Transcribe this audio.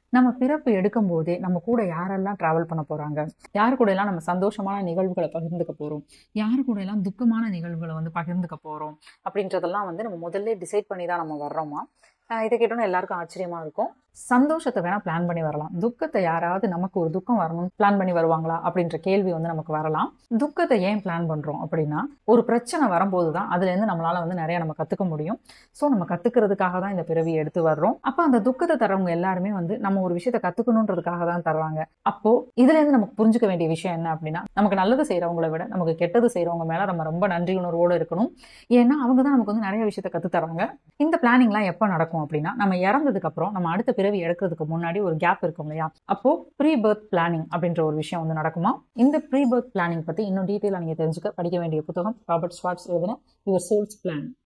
நம்ம பிறப்பு எடுக்கும் போதே நம்ம கூட யாரெல்லாம் டிராவல் பண்ண போறாங்க யார் கூட எல்லாம் நம்ம சந்தோஷமான நிகழ்வுகளை பகிர்ந்துக்க போறோம் யார் கூட எல்லாம் துக்கமான நிகழ்வுகளை வந்து பகிர்ந்துக்க போறோம் அப்படின்றதெல்லாம் வந்து நம்ம முதல்ல டிசைட் பண்ணி தான் நம்ம வர்றோமா ஆஹ் இதை கேட்டோன்னா எல்லாருக்கும் ஆச்சரியமா இருக்கும் சந்தோஷத்தை வேணா பிளான் பண்ணி வரலாம் துக்கத்தை யாராவது நமக்கு ஒரு துக்கம் வரணும்னு பிளான் பண்ணி வருவாங்களா அப்படின்ற கேள்வி வந்து நமக்கு வரலாம் துக்கத்தை ஏன் பிளான் பண்றோம் அப்படின்னா ஒரு பிரச்சனை வரும்போது தான் அதுல இருந்து நம்மளால வந்து நிறைய நம்ம கத்துக்க முடியும் ஸோ நம்ம கத்துக்கிறதுக்காக தான் இந்த பிறவியை எடுத்து வர்றோம் அப்போ அந்த துக்கத்தை தரவங்க எல்லாருமே வந்து நம்ம ஒரு விஷயத்தை கத்துக்கணுன்றதுக்காக தான் தருவாங்க அப்போ இதுல இருந்து நமக்கு புரிஞ்சுக்க வேண்டிய விஷயம் என்ன அப்படின்னா நமக்கு நல்லது செய்றவங்களை விட நமக்கு கெட்டது செய்றவங்க மேல நம்ம ரொம்ப நன்றி உணர்வோடு இருக்கணும் ஏன்னா அவங்க தான் நமக்கு வந்து நிறைய விஷயத்தை கத்து தராங்க இந்த பிளானிங்லாம் எப்போ நடக்கும் அப்படின்னா நம்ம இறந்ததுக்கு அப்புறம் நம்ம அடுத்த பிறவி எடுக்கிறதுக்கு முன்னாடி ஒரு கேப் இருக்கும் இல்லையா அப்போ ப்ரீ பர்த் பிளானிங் அப்படின்ற ஒரு விஷயம் வந்து நடக்குமா இந்த ப்ரீ பர்த் பிளானிங் பத்தி இன்னும் டீட்டெயிலாக நீங்க தெரிஞ்சுக்க படிக்க வேண்டிய புத்தகம் ராபர்ட் ஸ்வாட்ஸ் எழுதின யுவர் சோல்ஸ் பிளான்